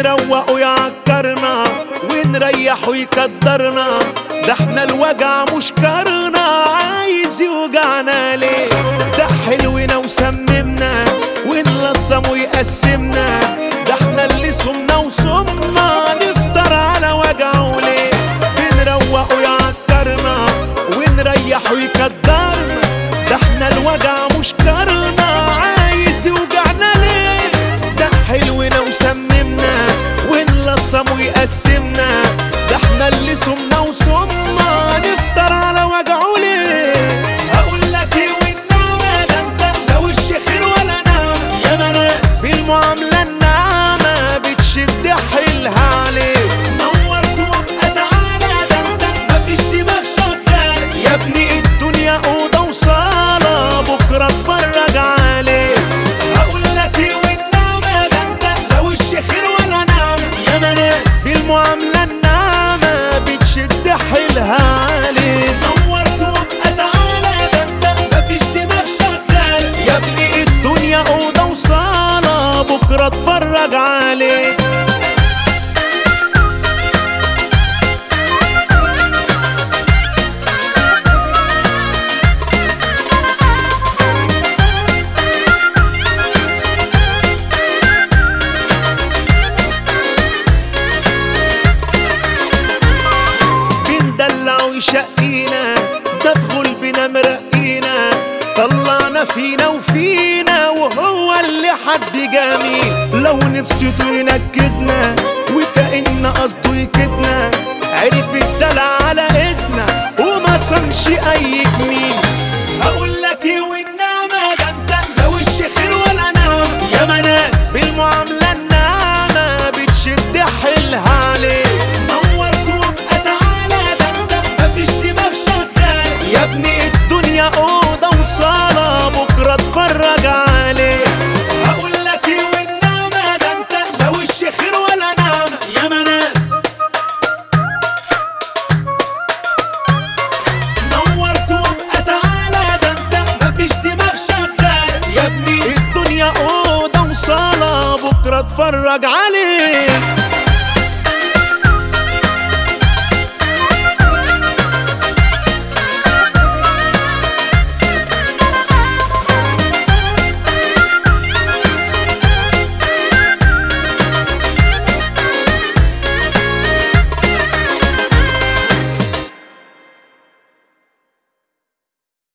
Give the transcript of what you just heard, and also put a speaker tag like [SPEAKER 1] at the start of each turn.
[SPEAKER 1] بنروق ويعكرنا ونريح ويقدرنا ده احنا الوجع مش كرنا عايز يوجعنا ليه ده حلونا وسممنا ونلصم ويقسمنا ده احنا اللي صمنا وصمنا نفطر على وجعه ليه بنروق ويعكرنا ونريح ويقدرنا ده احنا الوجع مش كرنا عايز يوجعنا ليه ده حلونا وسممنا ونلصم ويقسمنا ده احنا اللي صمنا وصمنا نفطر على وجعه ليه هقول لك ايه والنعمة ده انت لا وش خير ولا نعمة يا مناس بالمعاملة الناعمة بتشد حيلها عليك نورت وابقى تعالى ده انت مفيش دماغ شغال يا ابني الدنيا اوضه وصاله بكره اتفرج عليك هقول لك ايه والنعمه ده انت لا وش خير ولا نعمه يا مناس بالمعامله الناعمه بتشد حيلها عليك نورت وابقى تعالى ده انت مفيش دماغ شغال يا ابني الدنيا اوضه وصاله بكره اتفرج عليك بندلع ويشقينا ده في غلبنا مرقينا طلعنا فينا وفينا وهو اللي حد جميل لو نفسيته ينكدنا وكأن قصده يكدنا عرف الدلع على ايدنا وما صنش اي جميل هقول لك ايه والنعمة ده انت لا وش خير ولا نعمة يا مناس بالمعاملة الناعمة بتشد حيلها عليك نورت وابقى تعالى ده انت مفيش دماغ شغال يا ابني الدنيا اوضه وصاله بكره اتفرج عليك هقول لك ايه والنعمه ده انت لا وش خير ولا نعمه يا مناس نورت وابقى تعالى ده انت مفيش دماغ شغال يا ابني الدنيا اوضه وصاله بكره اتفرج عليك